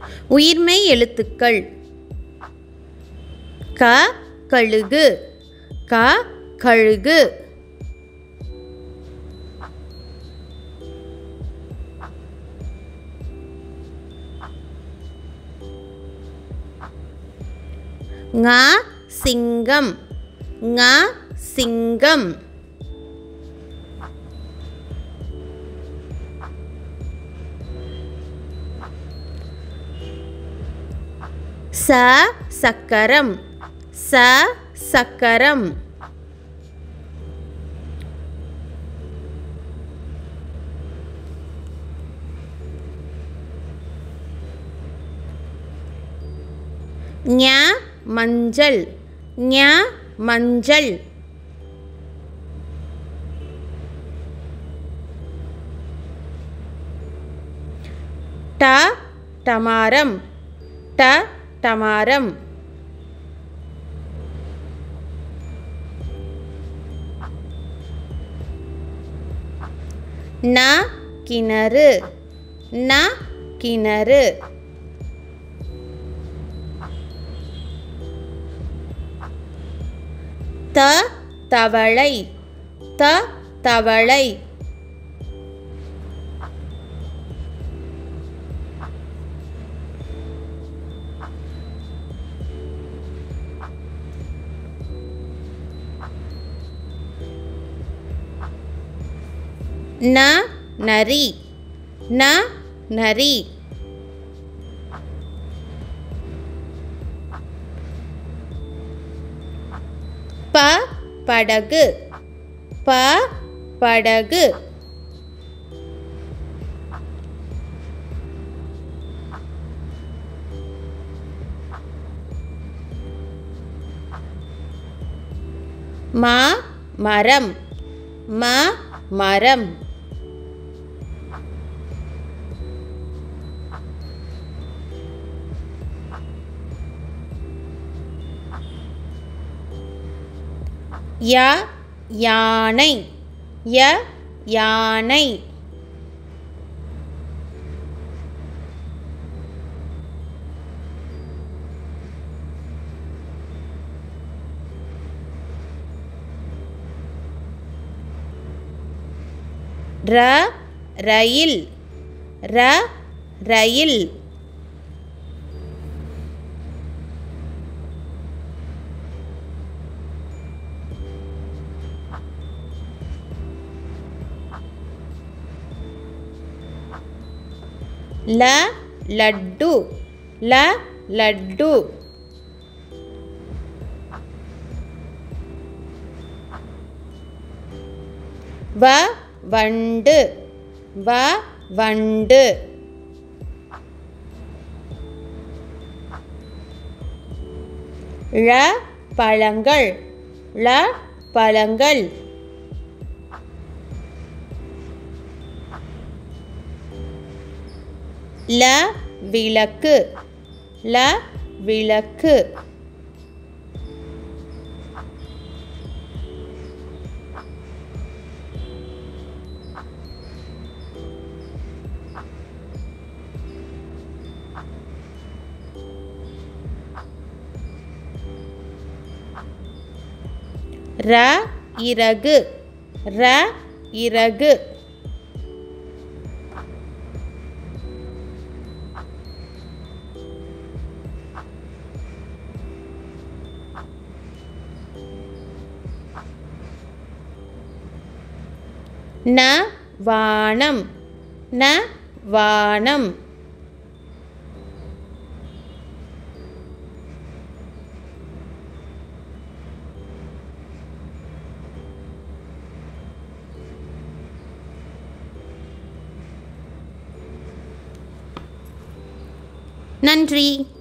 உயிர்மெய் எழுத்துக்கள் க கழுகு க கழுகு ங சிங்கம் ங சிங்கம் ச சக்கரம் ச சக்கரம் ஞ மஞ்சள் ஞ மஞ்சள் ட டமாரம் ட டமாரம் ந கிணறு ந கிணறு த தவளை த தவளை ந நரி ந நரி ப படகு ப படகு ம மரம் ம மரம் ய யானை ய யானை ர ரயில் ர ரயில் ல லட்டு ல லட்டு வ வண்டு வ வண்டு ழ பழங்கள் ழ பழங்கள் ல விளக்கு ல விளக்கு ர இறகு ர இறகு ந வானம் ந வானம் நன்றி